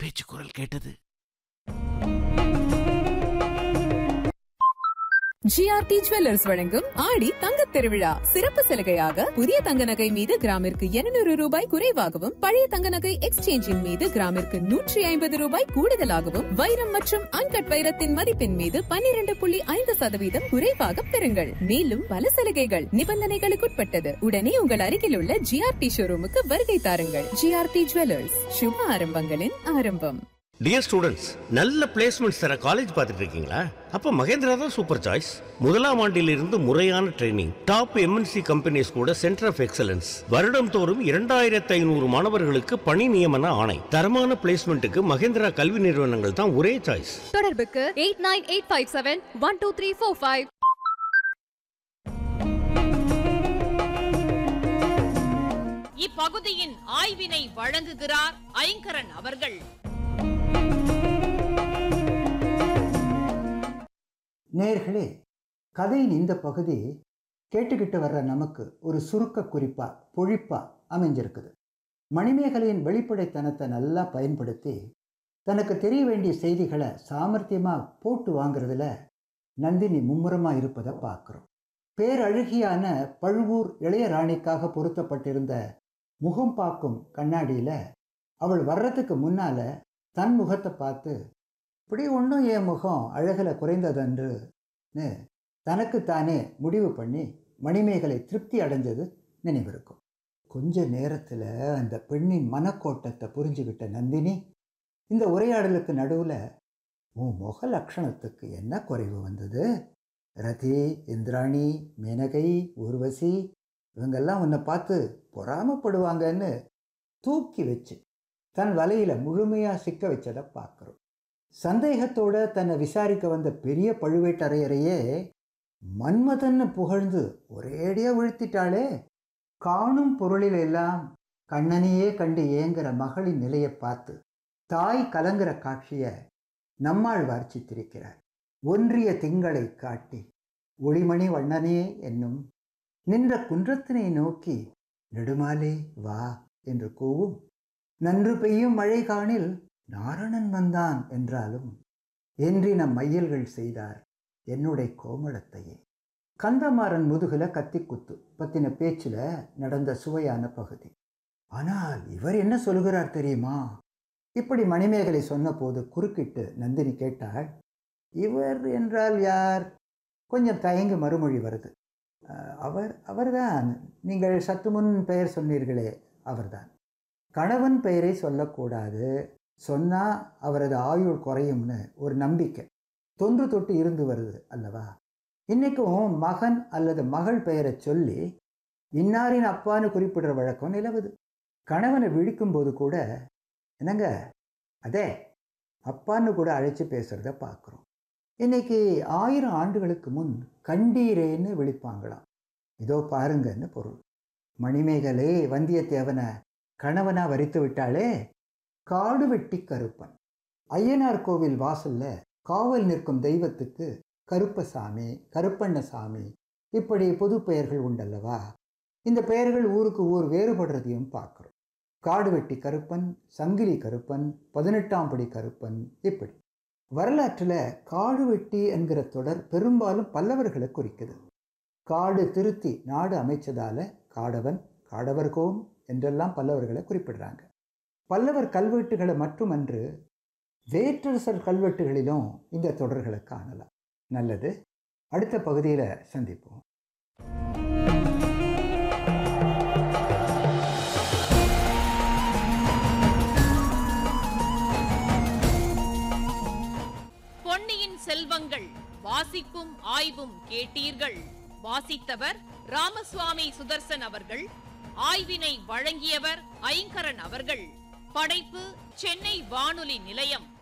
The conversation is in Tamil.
பேச்சு குரல் கேட்டது ஜிஆர்டி ஜுவல்லர்ஸ் வழங்கும் ஆடி தங்கத் திருவிழா சிறப்பு சலுகையாக புதிய தங்க நகை மீது கிராமிற்கு 200 ரூபாய் குறைவாகவும் பழைய தங்க நகை எக்ஸ்சேஞ்சின் மீது கிராமிற்கு நூற்றி ஐம்பது ரூபாய் கூடுதலாகவும் வைரம் மற்றும் அன்கட் வைரத்தின் மதிப்பின் மீது 12.5% புள்ளி ஐந்து சதவீதம் குறைவாக பெறுங்கள் மேலும் பல சலுகைகள் நிபந்தனைகளுக்குட்பட்டது உடனே உங்கள் அருகில் உள்ள ஜிஆர்டி ஷோரூமுக்கு வருகை தாருங்கள் ஜிஆர்டி ஜுவல்லர்ஸ் சுப ஆரம்பங்களின் ஆரம்பம் டியர் ஸ்டூடெண்ட்ஸ் நல்ல பிளேஸ்மெண்ட்ஸ் தர காலேஜ் பார்த்துட்டு இருக்கீங்களா அப்போ மகேந்திரா தான் சூப்பர் சாய்ஸ் முதலாம் ஆண்டிலிருந்து முறையான ட்ரைனிங் டாப் எம்என்சி கம்பெனிஸ் கூட சென்டர் ஆஃப் எக்ஸலன்ஸ் வருடம் தோறும் இரண்டாயிரத்து ஐநூறு மாணவர்களுக்கு பணி நியமன ஆணை தரமான பிளேஸ்மெண்ட்டுக்கு மகேந்திரா கல்வி நிறுவனங்கள் தான் ஒரே சாய்ஸ் தொடர்புக்கு eight nine eight five seven one two three four five இப்பகுதியின் ஆய்வினை வழங்குகிறார் ஐங்கரன் அவர்கள் நேர்களே கதையின் இந்த பகுதி கேட்டுக்கிட்டு வர்ற நமக்கு ஒரு சுருக்க குறிப்பா பொழிப்பா அமைஞ்சிருக்குது மணிமேகலையின் வெளிப்படைத்தனத்தை நல்லா பயன்படுத்தி தனக்கு தெரிய வேண்டிய செய்திகளை சாமர்த்தியமா போட்டு வாங்குறதுல நந்தினி மும்முரமா இருப்பதை பார்க்குறோம் பேரழகியான பழுவூர் இளையராணிக்காக பொருத்தப்பட்டிருந்த முகம் பார்க்கும் கண்ணாடியில அவள் வர்றதுக்கு முன்னால தன் முகத்தை பார்த்து இப்படி ஒன்றும் என் முகம் அழகில் குறைந்ததென்றுன்னு தனக்குத்தானே முடிவு பண்ணி மணிமேகலை திருப்தி அடைஞ்சது நினைவிருக்கும் கொஞ்ச நேரத்தில் அந்த பெண்ணின் மனக்கோட்டத்தை புரிஞ்சுக்கிட்ட நந்தினி இந்த உரையாடலுக்கு நடுவில் உன் முக லட்சணத்துக்கு என்ன குறைவு வந்தது ரதி இந்திராணி மேனகை ஊர்வசி இவங்கெல்லாம் உன்னை பார்த்து பொறாமப்படுவாங்கன்னு தூக்கி வச்சு தன் வலையில முழுமையா சிக்க வச்சதை பார்க்குறோம் சந்தேகத்தோட தன்னை விசாரிக்க வந்த பெரிய பழுவேட்டரையரையே மன்மதன்னு புகழ்ந்து ஒரேடியா வீழ்த்திட்டாளே காணும் பொருளில் எல்லாம் கண்ணனையே கண்டு ஏங்குற மகளின் நிலையை பார்த்து தாய் கலங்குற காட்சிய நம்மாழ்வார் சித்திரிக்கிறார் ஒன்றிய திங்களை காட்டி ஒளிமணி வண்ணனே என்னும் நின்ற குன்றத்தினை நோக்கி நெடுமாலே வா என்று கூவும் நன்று பெய்யும் மழை காணில் நாரணன் வந்தான் என்றாலும் என்றின மையல்கள் செய்தார் என்னுடைய கோமளத்தையே கந்தமாறன் முதுகுல கத்தி குத்து பத்தின பேச்சுல நடந்த சுவையான பகுதி ஆனால் இவர் என்ன சொல்லுகிறார் தெரியுமா இப்படி மணிமேகலை சொன்னபோது குறுக்கிட்டு நந்தினி கேட்டாள் இவர் என்றால் யார் கொஞ்சம் தயங்கி மறுமொழி வருது "அஹ், அவர் அவர்தான் நீங்கள் சற்று முன் பெயர் சொன்னீர்களே அவர்தான் கணவன் பெயரை சொல்லக்கூடாது சொன்னா அவரது ஆயுள் குறையும்னு ஒரு நம்பிக்கை தொன்று தொட்டு இருந்து வருது அல்லவா இன்னைக்கும் மகன் அல்லது மகள் பெயரை சொல்லி இன்னாரின் அப்பான்னு குறிப்பிடுற வழக்கம் நிலவுது கணவனை விழிக்கும்போது கூட என்னங்க அதே அப்பான்னு கூட அழைச்சி பேசுறத பார்க்குறோம் இன்னைக்கு ஆயிரம் ஆண்டுகளுக்கு முன் கண்டீரேன்னு விழிப்பாங்களாம் இதோ பாருங்கன்னு பொருள் மணிமேகலை வந்தியத்தேவனை கணவனா வரித்து விட்டாளே காடு வெட்டி கருப்பன் ஐயனார் கோவில் வாசல்ல காவல் நிற்கும் தெய்வத்துக்கு கருப்பசாமி கருப்பண்ணசாமி இப்படி பொது பெயர்கள் உண்டல்லவா இந்த பெயர்கள் ஊருக்கு ஊர் வேறுபடுறதையும் பார்க்குறோம் காடு வெட்டி கருப்பன் சங்கிலி கருப்பன் பதினெட்டாம் படி கருப்பன் இப்படி வரலாற்றில் காடு வெட்டி என்கிற தொடர் பெரும்பாலும் பல்லவர்களை குறிக்குது காடு திருத்தி நாடு அமைச்சதால காடவன் காடவர்கோம் என்றெல்லாம் பல்லவர்களை குறிப்பிடுறாங்க பல்லவர் கல்வெட்டுகளை மட்டுமன்று வேற்றரசர் கல்வெட்டுகளிலும் இந்த தொடர்களை காணலாம் நல்லது அடுத்த பகுதியில் சந்திப்போம் பொன்னியின் செல்வங்கள் வாசிப்பும் ஆய்வும் கேட்டீர்கள் வாசித்தவர் ராமசுவாமி சுதர்சன் அவர்கள் ஆய்வினை வழங்கியவர் ஐங்கரன் அவர்கள் படைப்பு சென்னை வானொலி நிலையம்